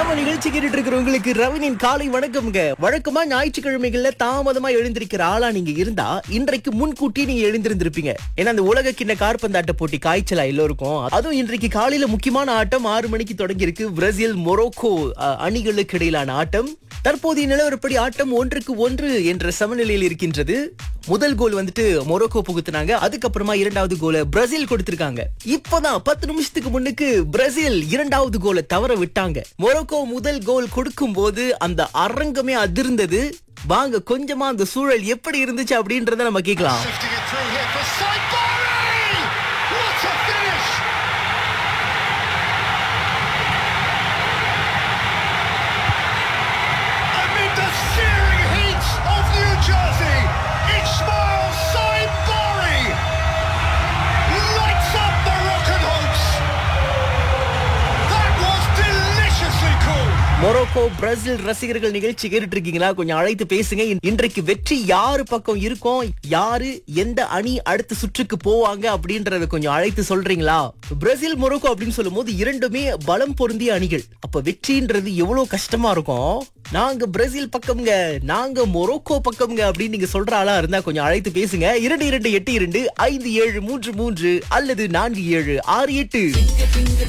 நம்ம நிகழ்ச்சி கேட்டுட்டு இருக்கிறவங்களுக்கு ரவினின் காலை வணக்கம்ங்க வழக்கமா ஞாயிற்றுக்கிழமைகள்ல தாமதமா எழுந்திருக்கிற ஆளா நீங்க இருந்தா இன்றைக்கு முன்கூட்டி நீங்க எழுந்திருந்திருப்பீங்க ஏன்னா அந்த உலக கிண்ண கார்பந்தாட்ட போட்டி காய்ச்சலா எல்லோருக்கும் அதுவும் இன்றைக்கு காலையில முக்கியமான ஆட்டம் ஆறு மணிக்கு தொடங்கி இருக்கு பிரேசில் மொரோக்கோ அஹ், அணிகளுக்கு இடையிலான ஆட்டம் தற்போதைய நிலவரப்படி ஆட்டம் ஒன்றுக்கு ஒன்று என்ற சமநிலையில் இருக்கின்றது முதல் கோல் வந்துட்டு மொரோக்கோ புகுத்துனாங்க அதுக்கப்புறமா இரண்டாவது கோலை பிரேசில் கொடுத்திருக்காங்க இப்பதான் பத்து நிமிஷத்துக்கு முன்னுக்கு பிரேசில் இரண்டாவது கோலை தவற விட்டாங்க மொரோக்கோ முதல் கோல் கொடுக்கும் போது அந்த அரங்கமே அதிர்ந்தது வாங்க கொஞ்சமா அந்த சூழல் எப்படி இருந்துச்சு அப்படின்றத நம்ம கேட்கலாம் Sifting it through here for Saibari! What a finish! Amid the searing heat of New Jersey, Ismail Saibari lights up Moroccan hopes. That was deliciously cool. Morocco Brazil ரசிகர்கள் நிகழ்ச்சி கேட்டுட்டு இருக்கீங்களா கொஞ்சம் அழைத்து பேசுங்க இன்- இன்றைக்கு வெற்றி யாரு பக்கம் இருக்கும் யாரு எந்த அணி அடுத்த சுற்றுக்கு போவாங்க அப்படின்றத கொஞ்சம் அழைத்து சொல்றீங்களா பிரேசில் மொரோக்கோ அப்படின்னு சொல்லும் போது இரண்டுமே பலம் பொருந்திய அணிகள் அப்ப வெற்றின்றது எவ்வளவு கஷ்டமா இருக்கும் நாங்க பிரேசில் பக்கம்ங்க நாங்க மொரோக்கோ பக்கம்ங்க அப்படின்னு நீங்க சொல்ற ஆளா இருந்தா கொஞ்சம் அழைத்து பேசுங்க இரண்டு இரண்டு எட்டு இரண்டு ஐந்து ஏழு மூன்று மூன்று அல்லது நான்கு ஏழு ஆறு எட்டு